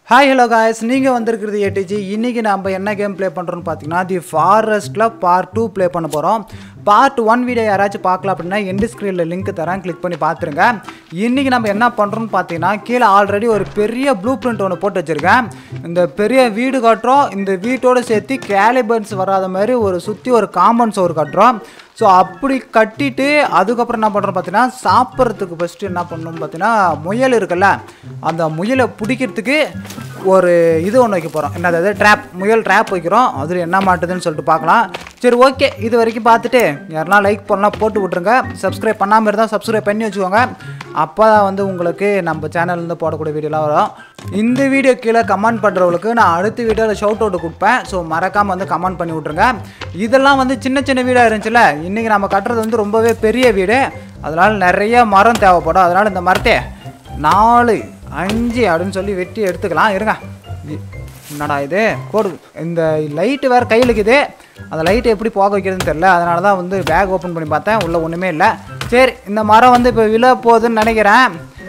hi hello guys நீங்கள் வந்திருக்கிறது ADG இன்றைக்கி நம்ம என்ன கேம் ப்ளே பண்ணுறோன்னு பார்த்தீங்கன்னா தி ஃபாரஸ்ட்டில் பார்ட் டூ ப்ளே பண்ண போகிறோம் பார்ட் ஒன் வீடியோ யாராச்சும் பார்க்கலாம் அப்படின்னா எண்டு ஸ்க்ரீனில் லிங்க் தரேன் கிளிக் பண்ணி பார்த்துருங்க இன்றைக்கி நம்ம என்ன பண்ணுறோன்னு பார்த்தீங்கன்னா கீழே ஆல்ரெடி ஒரு பெரிய ப்ளூ பிரிண்ட் ஒன்று போட்டு வச்சுருக்கேன் இந்த பெரிய வீடு கட்டுறோம் இந்த வீட்டோடு சேர்த்து கேலிபர்ஸ் வராத மாதிரி ஒரு சுற்றி ஒரு காம்பவுண்ட் சோறு கட்டுறோம் ஸோ அப்படி கட்டிட்டு அதுக்கப்புறம் என்ன பண்ணுறோம் பார்த்தீங்கன்னா சாப்பிட்றதுக்கு ஃபஸ்ட்டு என்ன பண்ணணும் பார்த்தீங்கன்னா முயல் இருக்குல்ல அந்த முயலை பிடிக்கிறதுக்கு ஒரு இது ஒன்று வைக்க போகிறோம் என்னது ட்ராப் முயல் ட்ராப் வைக்கிறோம் அதில் என்ன மாட்டுதுன்னு சொல்லிட்டு பார்க்கலாம் சரி ஓகே இது வரைக்கும் பார்த்துட்டு யாருனா லைக் பண்ணலாம் போட்டு விட்ருங்க சப்ஸ்கிரைப் பண்ணாமல் இருந்தால் சப்ஸ்கிரைப் பண்ணி வச்சுக்கோங்க அப்போ தான் வந்து உங்களுக்கு நம்ம சேனல்லேருந்து போடக்கூடிய வீடியோலாம் வரும் இந்த வீடியோ கீழே கமெண்ட் பண்ணுறவங்களுக்கு நான் அடுத்த வீடியோவில் ஷவுட் அவுட் கொடுப்பேன் ஸோ மறக்காமல் வந்து கமெண்ட் பண்ணி விட்ருங்க இதெல்லாம் வந்து சின்ன சின்ன வீடாக இருந்துச்சுல்ல இன்றைக்கி நம்ம கட்டுறது வந்து ரொம்பவே பெரிய வீடு அதனால் நிறைய மரம் தேவைப்படும் அதனால் இந்த மரத்தை நாலு அஞ்சு அப்படின்னு சொல்லி வெட்டி எடுத்துக்கலாம் இருங்க இ- என்னடா இது கோடு இந்த லைட்டு வேறு கையில் இருக்குது அந்த லைட்டை எப்படி போக வைக்கிறதுன்னு தெரில அதனால தான் வந்து பேக் ஓப்பன் பண்ணி பார்த்தேன் உள்ளே ஒன்றுமே இல்லை சரி இந்த மரம் வந்து இப்போ விழ போகுதுன்னு நினைக்கிறேன்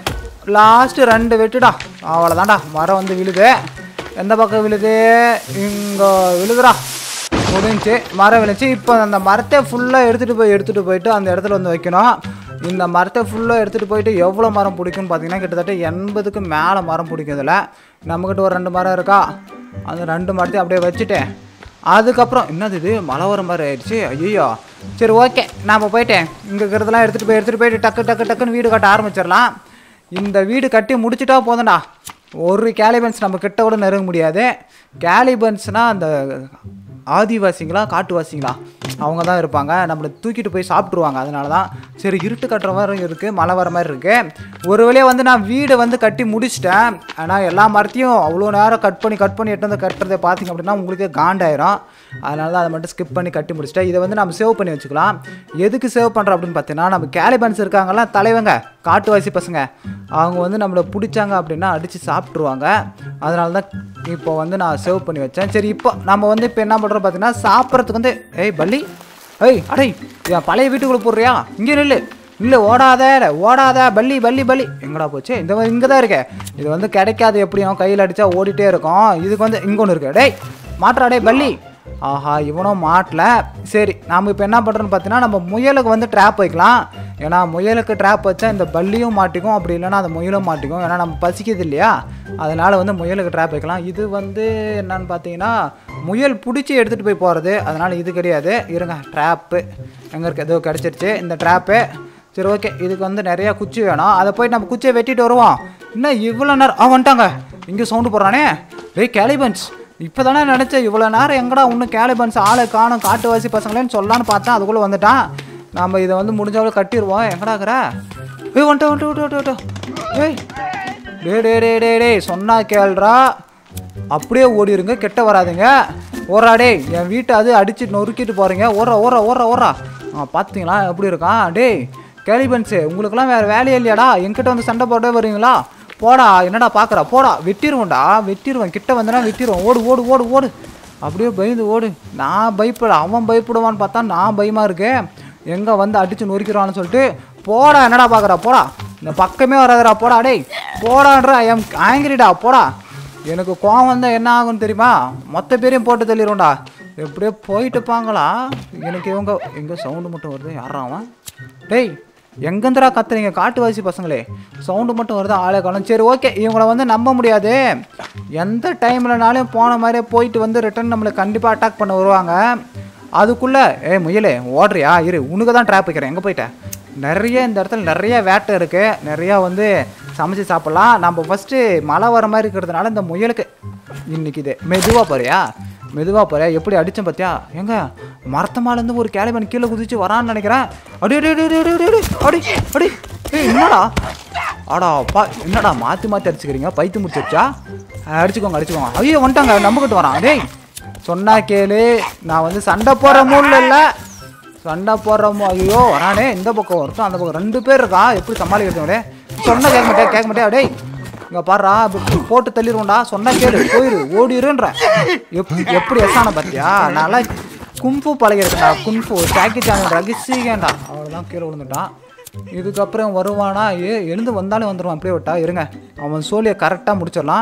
லாஸ்ட்டு ரெண்டு வெட்டுடா அவ்வளோதான்டா மரம் வந்து விழுது எந்த பக்கம் விழுது இங்கே விழுதுடா முடிஞ்சு மரம் விழுந்துச்சு இப்போ அந்த மரத்தை ஃபுல்லாக எடுத்துகிட்டு போய் எடுத்துகிட்டு போயிட்டு அந்த இடத்துல வந்து வைக்கணும் இந்த மரத்தை ஃபுல்லாக எடுத்துகிட்டு போயிட்டு எவ்வளோ மரம் பிடிக்கும்னு பார்த்தீங்கன்னா கிட்டத்தட்ட எண்பதுக்கு மேலே மரம் பிடிக்கும் இதில் நம்மக்கிட்ட ஒரு ரெண்டு மரம் இருக்கா அந்த ரெண்டு மரத்தையும் அப்படியே வச்சுட்டேன் அதுக்கப்புறம் என்னது இது மழை வர மாதிரி ஆயிடுச்சு ஐயோ சரி ஓகே நாம் போயிட்டேன் இங்கே இருக்கிறதெல்லாம் எடுத்துகிட்டு போய் எடுத்துகிட்டு போயிட்டு டக்கு டக்கு டக்குன்னு வீடு கட்ட ஆரம்பிச்சிடலாம் இந்த வீடு கட்டி முடிச்சிட்டா போதும்டா ஒரு கேலிபன்ஸ் நம்ம கிட்ட கூட நெருங்க முடியாது கேலிபன்ஸ்னால் அந்த ஆதிவாசிங்களா காட்டுவாசிங்களா அவங்க தான் இருப்பாங்க நம்மளை தூக்கிட்டு போய் சாப்பிட்ருவாங்க அதனால தான் சரி இருட்டு கட்டுற மாதிரி இருக்குது மழை வர மாதிரி இருக்குது ஒரு வழியாக வந்து நான் வீடை வந்து கட்டி முடிச்சிட்டேன் ஆனால் எல்லா மரத்தையும் அவ்வளோ நேரம் கட் பண்ணி கட் பண்ணி எட்டு வந்து கட்டுறதை பார்த்தீங்க அப்படின்னா உங்களுக்கே காண்டாயிரும் அதனால தான் அதை மட்டும் ஸ்கிப் பண்ணி கட்டி முடிச்சிட்டேன் இதை வந்து நம்ம சேவ் பண்ணி வச்சுக்கலாம் எதுக்கு சேவ் பண்ணுறோம் அப்படின்னு பார்த்தீங்கன்னா நம்ம கேலிபன்ஸ் இருக்காங்கல்ல தலைவங்க காட்டுவாசி பசங்க அவங்க வந்து நம்மளை பிடிச்சாங்க அப்படின்னா அடித்து சாப்பிட்ருவாங்க அதனால தான் இப்போ வந்து நான் சேவ் பண்ணி வச்சேன் சரி இப்போ நம்ம வந்து இப்போ என்ன பண்ணுறோம் பார்த்தீங்கன்னா சாப்பிட்றதுக்கு வந்து ஏய் பள்ளி ஏய் அடே என் பழைய வீட்டுக்குள்ளே போடுறியா இங்கே நில்லு இல்லை ஓடாத ஓடாத பள்ளி பள்ளி பள்ளி எங்கடா போச்சு இந்த மாதிரி இங்கே தான் இருக்கே இது வந்து கிடைக்காது எப்படியும் கையில் அடித்தா ஓடிட்டே இருக்கும் இதுக்கு வந்து இங்கே ஒன்று இருக்கு டேய் மாட்டுறா டேய் பள்ளி ஆஹா இவனும் மாட்டல சரி நாம் இப்போ என்ன பண்ணுறோன்னு பார்த்தீங்கன்னா நம்ம முயலுக்கு வந்து ட்ராப் வைக்கலாம் ஏன்னா முயலுக்கு ட்ராப் வச்சா இந்த பல்லியும் மாட்டிக்கும் அப்படி இல்லைன்னா அந்த முயலும் மாட்டிக்கும் ஏன்னா நம்ம பசிக்குது இல்லையா அதனால் வந்து முயலுக்கு ட்ராப் வைக்கலாம் இது வந்து என்னன்னு பார்த்தீங்கன்னா முயல் பிடிச்சி எடுத்துகிட்டு போய் போகிறது அதனால் இது கிடையாது இருங்க ட்ராப்பு எங்கே இருக்குது ஏதோ கிடச்சிருச்சு இந்த ட்ராப்பு சரி ஓகே இதுக்கு வந்து நிறையா குச்சி வேணும் அதை போய் நம்ம குச்சியை வெட்டிட்டு வருவோம் இன்னும் இவ்வளோ நேரம் ஆ வந்துட்டாங்க இங்கே சவுண்டு போடுறானே டேய் கேலிபன்ஸ் இப்போ தானே நினச்சேன் இவ்வளோ நேரம் எங்கடா இன்னும் கேலிபன்ஸ் ஆளை காணும் காட்டுவாசி பசங்களேன்னு சொல்லலான்னு பார்த்தேன் அதுக்குள்ளே வந்துட்டான் நம்ம இதை வந்து முடிஞ்சவளவு கட்டிடுவோம் எங்கடாக்குற ஏய் வந்துட்டு வந்துட்டு வந்துட்டு வந்துட்டு ஏய் டே டே டே டே டே சொன்னா கேள்றா அப்படியே ஓடிருங்க கெட்ட வராதுங்க ஓரா டேய் என் வீட்டை அது அடிச்சு நொறுக்கிட்டு போகிறீங்க ஓரா ஓரா ஓரா ஓரா ஆ பார்த்தீங்களா எப்படி இருக்கான் டேய் கேலிபன்ஸு உங்களுக்கெல்லாம் வேறு வேலையே இல்லையாடா என்கிட்ட வந்து சண்டை போட்டே வருவீங்களா போடா என்னடா பார்க்குறா போடா வெட்டிடுவோம்டா வெட்டிடுவேன் கிட்ட வந்தனா வெட்டிடுவோம் ஓடு ஓடு ஓடு ஓடு அப்படியே பயந்து ஓடு நான் பயப்பட அவன் பயப்படுவான்னு பார்த்தா நான் பயமாக இருக்கேன் எங்கே வந்து அடித்து நொறுக்கிறான்னு சொல்லிட்டு போடா என்னடா பார்க்குறா போடா இந்த பக்கமே வராதுடா போடா டேய் போடான்றா எம் ஆங்கிரிடா போடா எனக்கு கோவம் வந்தால் என்ன ஆகும்னு தெரியுமா மொத்த பேரையும் போட்டு தள்ளிடும்டா எப்படியோ போயிட்டு பாங்களா எனக்கு இவங்க எங்கே சவுண்டு மட்டும் வருது யாரா அவன் டேய் எங்கேந்திரா கத்துறீங்க காட்டுவாசி பசங்களே சவுண்டு மட்டும் வருது ஆளே காலம் சரி ஓகே இவங்கள வந்து நம்ப முடியாது எந்த டைம்லனாலும் போன மாதிரியே போயிட்டு வந்து ரிட்டர்ன் நம்மளை கண்டிப்பாக அட்டாக் பண்ண வருவாங்க அதுக்குள்ளே ஏ முயலே ஓடுறியா இரு உனக்கு தான் ட்ராப் வைக்கிறேன் எங்கே போயிட்டேன் நிறைய இந்த இடத்துல நிறைய வேட்டை இருக்குது நிறையா வந்து சமைச்சு சாப்பிட்லாம் நம்ம ஃபஸ்ட்டு மழை வர மாதிரி இருக்கிறதுனால இந்த முயலுக்கு இன்னைக்கு இது மெதுவாக போறியா மெதுவாக போறியா எப்படி அடித்தேன் பார்த்தியா எங்க மரத்த மேலேருந்து ஒரு கேலிபன் கீழே குதிச்சு வரான்னு நினைக்கிறேன் அடி அடி அடி அடி அடி அடி அடி அடி ஏய் என்னடா ஆடா பா என்னடா மாற்றி மாற்றி அடிச்சுக்கிறீங்க பைத்து முடிச்சிருச்சா அடிச்சுக்கோங்க அடிச்சுக்கோங்க ஐயோ வந்துட்டாங்க நம்பிக்கிட்டு வரான் டேய் சொன்னா கேளு நான் வந்து சண்டை போடுற மூடில் இல்லை சண்டை போடுறோமோ ஐயோ வரானே இந்த பக்கம் ஒருத்தன் அந்த பக்கம் ரெண்டு பேர் இருக்கா எப்படி சமாளிக்கிறது சொன்னா கேட்க மாட்டேன் கேட்க மாட்டேன் டேய் இங்கே பாடுறா போட்டு தள்ளிடுவோம்டா சொன்னா கேளு போயிரு ஓடிடுன்ற எப் எப்படி எஸ்ஸான பார்த்தியா நல்லா கும்ஃபு பழகிருக்கா குன்ஃபு ஜாக்கி சான் ரகசியண்டா அவ்வளோதான் கீழே விழுந்துட்டான் இதுக்கப்புறம் வருவானா ஏ எழுந்து வந்தாலும் வந்துடுவான் அப்படியே விட்டா இருங்க அவன் சோழியை கரெக்டாக முடிச்சிடலாம்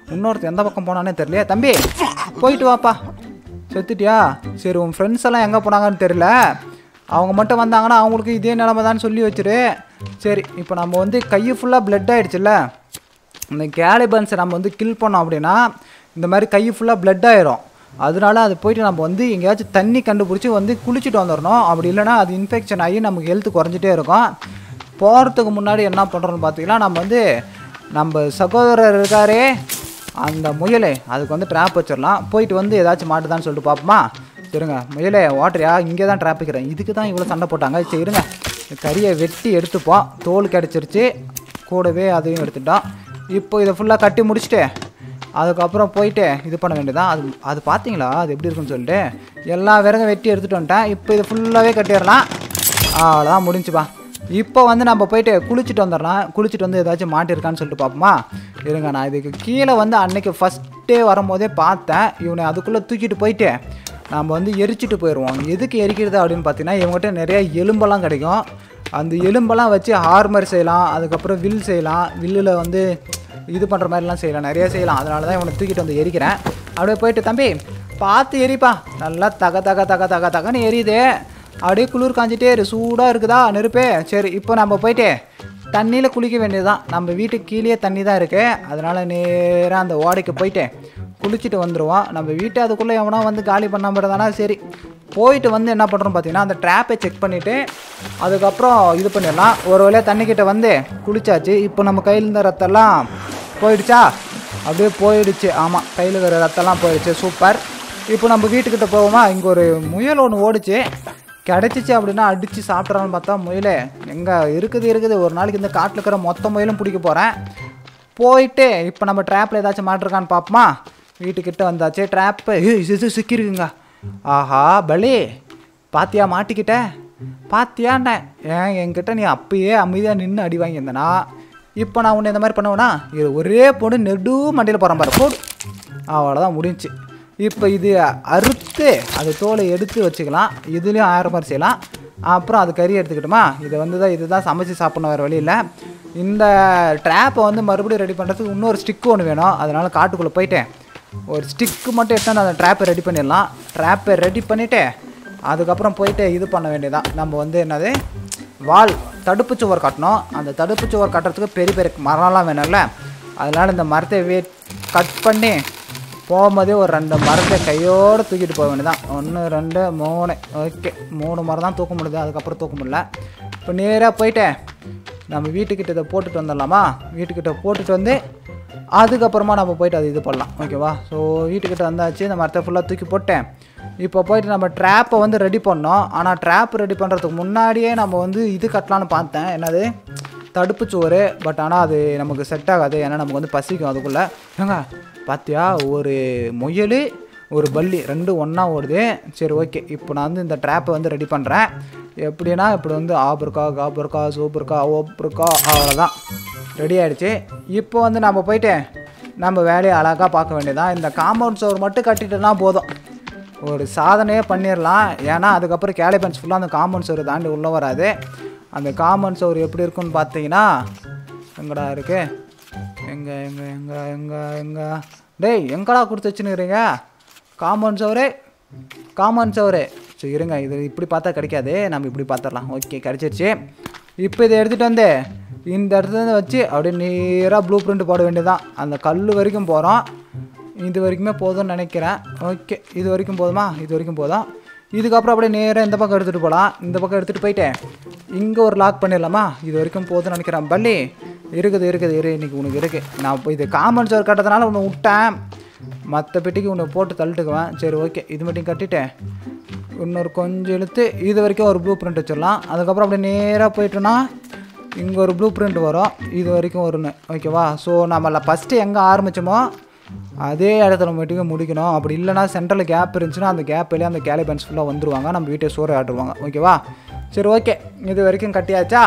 இன்னொருத்தன் எந்த பக்கம் போனானே தெரியலையே தம்பி போயிட்டு வாப்பா செத்துட்டியா சரி உன் ஃப்ரெண்ட்ஸ் எல்லாம் எங்கே போனாங்கன்னு தெரியல அவங்க மட்டும் வந்தாங்கன்னா அவங்களுக்கு இதே நிலமை தான் சொல்லி வச்சிரு சரி இப்போ நம்ம வந்து கை ஃபுல்லாக பிளட் ஆயிடுச்சுல்ல இந்த கேலிபன்ஸை நம்ம வந்து கில் பண்ணோம் அப்படின்னா இந்த மாதிரி கை ஃபுல்லாக பிளட் ஆயிரும் அதனால அது போயிட்டு நம்ம வந்து எங்கேயாச்சும் தண்ணி கண்டுபிடிச்சி வந்து குளிச்சுட்டு வந்துடணும் அப்படி இல்லைன்னா அது இன்ஃபெக்ஷன் ஆகி நமக்கு ஹெல்த் குறைஞ்சிட்டே இருக்கும் போகிறதுக்கு முன்னாடி என்ன பண்ணுறோன்னு பார்த்தீங்கன்னா நம்ம வந்து நம்ம சகோதரர் இருக்காரே அந்த முயலே அதுக்கு வந்து ட்ராப் வச்சிடலாம் போயிட்டு வந்து ஏதாச்சும் மாட்டுதான்னு சொல்லிட்டு பார்ப்போமா சரிங்க முயலே ஓட்டரியா இங்கே தான் ட்ராப் வைக்கிறேன் இதுக்கு தான் இவ்வளோ சண்டை போட்டாங்க சரி இருங்க இந்த கறியை வெட்டி எடுத்துப்போம் தோல் கிடச்சிருச்சு கூடவே அதையும் எடுத்துட்டோம் இப்போ இதை ஃபுல்லாக கட்டி முடிச்சுட்டு அதுக்கப்புறம் போயிட்டு இது பண்ண வேண்டியதான் அது அது பார்த்தீங்களா அது எப்படி இருக்குன்னு சொல்லிட்டு எல்லா விறகும் வெட்டி எடுத்துகிட்டு வந்துட்டேன் இப்போ இதை ஃபுல்லாகவே கட்டிடலாம் அவ்வளோதான் முடிஞ்சுப்பா இப்போ வந்து நம்ம போயிட்டு குளிச்சுட்டு வந்துடலாம் குளிச்சுட்டு வந்து ஏதாச்சும் மாட்டிருக்கான்னு சொல்லிட்டு பார்ப்போமா இருங்க நான் இதுக்கு கீழே வந்து அன்னைக்கு ஃபஸ்ட்டே வரும்போதே பார்த்தேன் இவனை அதுக்குள்ளே தூக்கிட்டு போயிட்டு நம்ம வந்து எரிச்சிட்டு போயிடுவோம் எதுக்கு எரிக்கிறது அப்படின்னு பார்த்தீங்கன்னா இவங்ககிட்ட நிறைய எலும்பெல்லாம் கிடைக்கும் அந்த எலும்பெல்லாம் வச்சு ஹார்மர் செய்யலாம் அதுக்கப்புறம் வில் செய்யலாம் வில்லில் வந்து இது பண்ணுற மாதிரிலாம் செய்யலாம் நிறைய செய்யலாம் அதனால தான் இவனை தூக்கிட்டு வந்து எரிக்கிறேன் அப்படியே போயிட்டு தம்பி பார்த்து எரிப்பா நல்லா தக தக தக தக தகன்னு எரியுது அப்படியே குளிர் காஞ்சிட்டே இரு சூடாக இருக்குதா நெருப்பே சரி இப்போ நம்ம போயிட்டு தண்ணியில் குளிக்க வேண்டியதுதான் நம்ம வீட்டுக்கு கீழே தண்ணி தான் இருக்குது அதனால் நேராக அந்த ஓடைக்கு போயிட்டு குளிச்சுட்டு வந்துடுவோம் நம்ம வீட்டை அதுக்குள்ளே எவனோ வந்து காலி பண்ணாமல் இருந்தானா சரி போயிட்டு வந்து என்ன பண்ணுறோம் பார்த்தீங்கன்னா அந்த ட்ராப்பை செக் பண்ணிவிட்டு அதுக்கப்புறம் இது பண்ணிடலாம் ஒரு வேளையா தண்ணிக்கிட்ட வந்து குளிச்சாச்சு இப்போ நம்ம கையில் இருந்த ரத்தம்லாம் போயிடுச்சா அப்படியே போயிடுச்சு ஆமாம் கையில் இருக்கிற ரத்தம்லாம் போயிடுச்சு சூப்பர் இப்போ நம்ம வீட்டுக்கிட்ட போவோமா இங்கே ஒரு முயல் ஒன்று ஓடிச்சு கிடச்சிச்சு அப்படின்னா அடித்து சாப்பிட்றான்னு பார்த்தா முயலே எங்கே இருக்குது இருக்குது ஒரு நாளைக்கு இந்த காட்டில் இருக்கிற மொத்த முயலும் பிடிக்க போகிறேன் போயிட்டு இப்போ நம்ம ட்ராப்பில் ஏதாச்சும் மாட்டிருக்கான்னு பார்ப்போமா வீட்டுக்கிட்ட வந்தாச்சு ட்ராப்பு இது சிக்கிருக்குங்க ஆஹா பலி பாத்தியா மாட்டிக்கிட்ட பாத்தியாண்ணே ஏன் என்கிட்ட நீ அப்பயே அமைதியாக நின்று அடி வாங்கியிருந்தனா இப்போ நான் உன்னை இந்த மாதிரி பண்ணுவேனா இது ஒரே பொண்ணு நெடு மண்டையில் போகிறேன் பாரு போடு அவ்வளோதான் முடிஞ்சுச்சு இப்போ இது அறுத்து அது தோலை எடுத்து வச்சுக்கலாம் இதுலேயும் ஆயிரம் மாதிரி செய்யலாம் அப்புறம் அது கறி எடுத்துக்கிட்டோமா இதை வந்து தான் இதுதான் சமைச்சு சாப்பிடணும் வேறு வழி இல்லை இந்த ட்ராப்பை வந்து மறுபடியும் ரெடி பண்ணுறதுக்கு இன்னொரு ஸ்டிக்கு ஒன்று வேணும் அதனால் காட்டுக்குள்ளே போயிட்டேன் ஒரு ஸ்டிக்கு மட்டும் எடுத்து அந்த ட்ராப்பை ரெடி பண்ணிடலாம் ட்ராப்பை ரெடி பண்ணிவிட்டு அதுக்கப்புறம் போயிட்டு இது பண்ண வேண்டியதான் நம்ம வந்து என்னது வால் தடுப்பு சுவர் கட்டணும் அந்த தடுப்பு சுவர் கட்டுறதுக்கு பெரிய பெரிய மரம்லாம் வேணும்ல அதனால் இந்த மரத்தை வே கட் பண்ணி போகும்போதே ஒரு ரெண்டு மரத்தை கையோடு தூக்கிட்டு போக வேண்டியதான் ஒன்று ரெண்டு மூணு ஓகே மூணு மரம் தான் தூக்க முடியுது அதுக்கப்புறம் தூக்க முடியல இப்போ நேராக போயிட்டு நம்ம வீட்டுக்கிட்ட இதை போட்டுட்டு வந்துடலாமா வீட்டுக்கிட்ட போட்டுட்டு வந்து அதுக்கப்புறமா நம்ம போயிட்டு அது இது பண்ணலாம் ஓகேவா ஸோ வீட்டுக்கிட்ட வந்தாச்சு இந்த மரத்தை ஃபுல்லாக தூக்கி போட்டேன் இப்போ போயிட்டு நம்ம ட்ராப்பை வந்து ரெடி பண்ணோம் ஆனால் ட்ராப் ரெடி பண்ணுறதுக்கு முன்னாடியே நம்ம வந்து இது கட்டலான்னு பார்த்தேன் என்னது தடுப்பு சுவர் பட் ஆனால் அது நமக்கு செட் ஆகாது ஏன்னா நமக்கு வந்து பசிக்கும் அதுக்குள்ளே ஏங்க பாத்தியா ஒரு முயல் ஒரு பல்லி ரெண்டும் ஒன்றா ஓடுது சரி ஓகே இப்போ நான் வந்து இந்த ட்ராப்பை வந்து ரெடி பண்ணுறேன் எப்படின்னா இப்படி வந்து ஆப் இருக்கா காப் இருக்கா சூப் இருக்கா ஓப் இருக்கா அவ்வளோதான் ரெடி ஆயிடுச்சு இப்போ வந்து நம்ம போயிட்டு நம்ம வேலையை அழகாக பார்க்க வேண்டியதான் இந்த காம்பவுண்ட் சோர் மட்டும் கட்டிட்டோன்னா போதும் ஒரு சாதனையே பண்ணிடலாம் ஏன்னா அதுக்கப்புறம் கேலிபன்ஸ் ஃபுல்லாக அந்த காம்பவுண்ட் சோறு தாண்டி உள்ளே வராது அந்த காம்பவுண்ட் சோறு எப்படி இருக்குன்னு பார்த்தீங்கன்னா எங்கடா இருக்கு எங்க எங்க எங்க எங்க எங்க டேய் எங்கடா கொடுத்து வச்சுன்னுக்கிறீங்க காம்பவுண்ட் சோறு காம்பவுண்ட் சோறு சரி இருங்க இது இப்படி பார்த்தா கிடைக்காது நம்ம இப்படி பார்த்துடலாம் ஓகே கிடச்சிருச்சு இப்போ இதை எடுத்துகிட்டு வந்து இந்த இடத்துல இருந்து வச்சு அப்படியே நேராக ப்ளூ பிரிண்ட் போட வேண்டியதான் அந்த கல் வரைக்கும் போகிறோம் இது வரைக்குமே போதும்னு நினைக்கிறேன் ஓகே இது வரைக்கும் போதுமா இது வரைக்கும் போதும் இதுக்கப்புறம் அப்படியே நேராக இந்த பக்கம் எடுத்துகிட்டு போகலாம் இந்த பக்கம் எடுத்துகிட்டு போயிட்டு இங்கே ஒரு லாக் பண்ணிடலாமா இது வரைக்கும் போதும்னு நினைக்கிறேன் பள்ளி இருக்குது இருக்குது இரு இன்னைக்கு உனக்கு இருக்குது நான் இப்போ இது காமன் சோர் கட்டதுனால உன்னை விட்டேன் மற்ற பெட்டிக்கு உன்னை போட்டு தள்ளிட்டுக்குவேன் சரி ஓகே இது மட்டும் கட்டிட்டேன் இன்னொரு கொஞ்சம் இழுத்து இது வரைக்கும் ஒரு ப்ளூ பிரிண்ட் வச்சிடலாம் அதுக்கப்புறம் அப்படியே நேராக போயிட்டோன்னா இங்கே ஒரு ப்ளூ பிரிண்ட் வரும் இது வரைக்கும் ஒன்று ஓகேவா ஸோ நம்மள ஃபஸ்ட்டு எங்கே ஆரம்பித்தோமோ அதே இடத்துல மட்டும் முடிக்கணும் அப்படி இல்லைனா சென்டரில் கேப் இருந்துச்சுன்னா அந்த கேப்லேயே அந்த கேலிபன்ஸ் ஃபுல்லாக வந்துருவாங்க நம்ம வீட்டை சோறு ஆட்டுருவாங்க ஓகேவா சரி ஓகே இது வரைக்கும் கட்டியாச்சா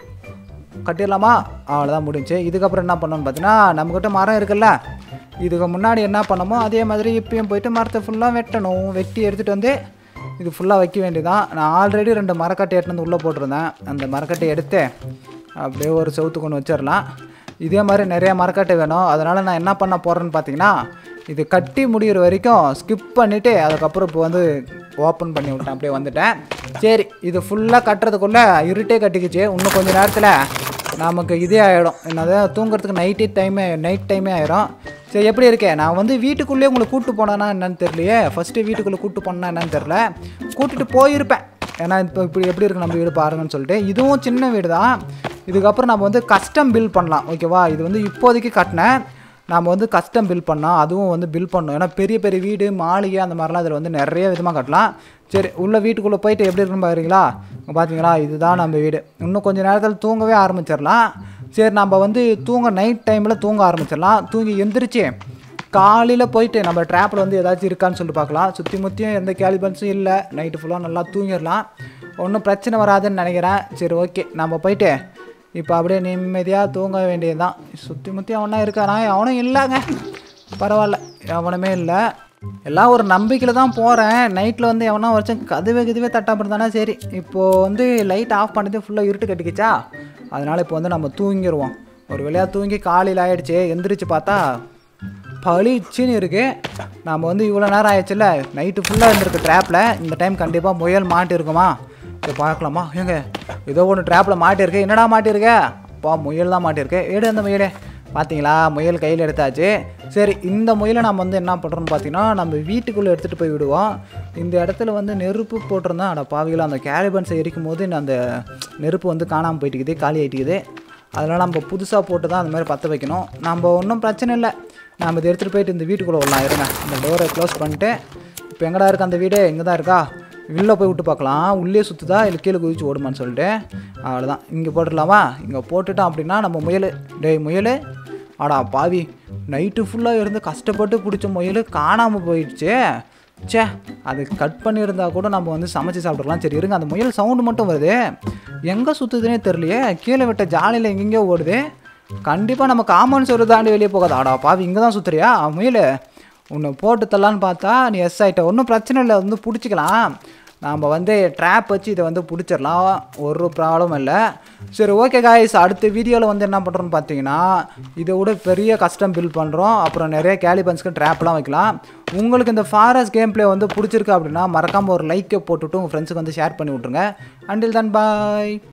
கட்டிடலாமா அவ்வளோதான் முடிஞ்சு இதுக்கப்புறம் என்ன பண்ணணும்னு பார்த்தீங்கன்னா நம்மக்கிட்ட மரம் இருக்குல்ல இதுக்கு முன்னாடி என்ன பண்ணமோ அதே மாதிரி இப்பயும் போயிட்டு மரத்தை ஃபுல்லாக வெட்டணும் வெட்டி எடுத்துகிட்டு வந்து இது ஃபுல்லாக வைக்க வேண்டியதான் நான் ஆல்ரெடி ரெண்டு மரக்கட்டை எடுத்து வந்து உள்ளே போட்டிருந்தேன் அந்த மரக்கட்டை எடுத்து அப்படியே ஒரு செவுத்து கொண்டு வச்சிடலாம் இதே மாதிரி நிறைய மரக்கட்டை வேணும் அதனால் நான் என்ன பண்ண போகிறேன்னு பார்த்தீங்கன்னா இது கட்டி முடிகிற வரைக்கும் ஸ்கிப் பண்ணிவிட்டு அதுக்கப்புறம் இப்போ வந்து ஓப்பன் பண்ணி விட்டேன் அப்படியே வந்துட்டேன் சரி இது ஃபுல்லாக கட்டுறதுக்குள்ளே இருட்டே கட்டிக்கிச்சு இன்னும் கொஞ்சம் நேரத்தில் நமக்கு இதே ஆகிடும் என்னது தூங்குறதுக்கு நைட்டே டைமே நைட் டைமே ஆயிரும் சரி எப்படி இருக்கே நான் வந்து வீட்டுக்குள்ளேயே உங்களை கூட்டு போனேன்னா என்னன்னு தெரியலையே ஃபஸ்ட்டு வீட்டுக்குள்ளே கூட்டு போனா என்னன்னு தெரில கூட்டிட்டு போயிருப்பேன் ஏன்னா இப்போ இப்படி எப்படி இருக்கு நம்ம வீடு பாருங்கன்னு சொல்லிட்டு இதுவும் சின்ன வீடு தான் இதுக்கப்புறம் நம்ம வந்து கஸ்டம் பில் பண்ணலாம் ஓகேவா இது வந்து இப்போதைக்கு கட்டினேன் நாம் வந்து கஸ்டம் பில் பண்ணோம் அதுவும் வந்து பில் பண்ணோம் ஏன்னா பெரிய பெரிய வீடு மாளிகை அந்த மாதிரிலாம் இதில் வந்து நிறைய விதமாக கட்டலாம் சரி உள்ள வீட்டுக்குள்ளே போயிட்டு எப்படி இருக்குன்னு பாருங்களா இங்க பார்த்தீங்களா இதுதான் நம்ம வீடு இன்னும் கொஞ்சம் நேரத்தில் தூங்கவே ஆரம்பிச்சிடலாம் சரி நம்ம வந்து தூங்க நைட் டைமில் தூங்க ஆரம்பிச்சிடலாம் தூங்கி எந்திரிச்சு காலையில் போயிட்டு நம்ம ட்ராப்பில் வந்து ஏதாச்சும் இருக்கான்னு சொல்லிட்டு பார்க்கலாம் சுற்றி முற்றியும் எந்த கேலிபன்ஸும் இல்லை நைட்டு ஃபுல்லாக நல்லா தூங்கிடலாம் ஒன்றும் பிரச்சனை வராதுன்னு நினைக்கிறேன் சரி ஓகே நம்ம போயிட்டு இப்போ அப்படியே நிம்மதியாக தூங்க வேண்டியதுதான் சுற்றி முற்றி அவனா இருக்கானா அவனும் இல்லைங்க பரவாயில்ல அவனுமே இல்லை எல்லாம் ஒரு நம்பிக்கையில் தான் போகிறேன் நைட்டில் வந்து எவனா வரைச்சும் கதுவே கதுவே தட்டாமல் தானே சரி இப்போது வந்து லைட் ஆஃப் பண்ணது ஃபுல்லாக இருட்டு கட்டிக்கிச்சா அதனால் இப்போ வந்து நம்ம தூங்கிடுவோம் ஒரு வேளையாக தூங்கி காலையில் ஆயிடுச்சு எந்திரிச்சு பார்த்தா பளிச்சுன்னு இருக்கு நாம் வந்து இவ்வளோ நேரம் ஆயிடுச்சுல்ல நைட்டு ஃபுல்லாக இருந்திருக்கு ட்ராப்பில் இந்த டைம் கண்டிப்பாக முயல் மாட்டிருக்குமா இதை பார்க்கலாமா ஏங்க ஏதோ ஒன்று ட்ராப்பில் மாட்டிருக்கு என்னடா மாட்டிருக்க அப்பா முயல் தான் மாட்டிருக்கு எடு அந்த முயலே பார்த்தீங்களா முயல் கையில் எடுத்தாச்சு சரி இந்த முயலை நம்ம வந்து என்ன பண்ணுறோம்னு பார்த்தீங்கன்னா நம்ம வீட்டுக்குள்ளே எடுத்துகிட்டு போய் விடுவோம் இந்த இடத்துல வந்து நெருப்பு போட்டிருந்தா அட பாவிகளா அந்த கேலிபன்ஸை எரிக்கும் போது அந்த நெருப்பு வந்து காணாமல் போயிட்டுக்குது காலி ஆகிட்டுக்குது அதனால் நம்ம புதுசாக போட்டு தான் அந்த மாதிரி பற்ற வைக்கணும் நம்ம ஒன்றும் பிரச்சனை இல்லை நம்ம இதை எடுத்துகிட்டு போயிட்டு இந்த வீட்டுக்குள்ளே விடலாம் இருங்க இந்த டோரை க்ளோஸ் பண்ணிட்டு இப்போ எங்கடா இருக்கு அந்த வீடு எங்கே தான் இருக்கா உள்ளே போய் விட்டு பார்க்கலாம் உள்ளே சுற்றுதா இல்லை கீழே குதிச்சு ஓடுமான்னு சொல்லிட்டு அவ்வளோதான் இங்கே போட்டுடலாமா இங்கே போட்டுட்டோம் அப்படின்னா நம்ம முயல் டேய் முயல் ஆடா பாவி நைட்டு ஃபுல்லாக இருந்து கஷ்டப்பட்டு பிடிச்ச முயல் காணாமல் போயிடுச்சு ச்சே அது கட் பண்ணியிருந்தா கூட நம்ம வந்து சமைச்சு சாப்பிட்றலாம் சரி இருங்க அந்த முயல் சவுண்டு மட்டும் வருது எங்கே சுற்றுதுன்னே தெரியலையே கீழே விட்ட ஜாலியில் எங்கெங்கேயோ ஓடுது கண்டிப்பாக நம்ம காமன் சோறு தாண்டி வெளியே போகாது ஆடா பாவி இங்கே தான் சுற்றுறியா முயல் உன்னை போட்டு தரலான்னு பார்த்தா நீ எஸ் ஆகிட்ட ஒன்றும் பிரச்சனை இல்லை வந்து பிடிச்சிக்கலாம் நாம் வந்து ட்ராப் வச்சு இதை வந்து பிடிச்சிடலாம் ஒரு ப்ராப்ளம் இல்லை சரி ஓகே காய்ஸ் அடுத்த வீடியோவில் வந்து என்ன பண்ணுறோன்னு பார்த்தீங்கன்னா இதை விட பெரிய கஸ்டம் பில் பண்ணுறோம் அப்புறம் நிறைய கேலிபன்ஸ்க்கு ட்ராப்லாம் வைக்கலாம் உங்களுக்கு இந்த ஃபாரஸ்ட் கேம் ப்ளே வந்து பிடிச்சிருக்கு அப்படின்னா மறக்காமல் ஒரு லைக்கை போட்டுவிட்டு உங்கள் ஃப்ரெண்ட்ஸுக்கு வந்து ஷேர் பண்ணி விட்ருங்க அண்டில் தன் பாய்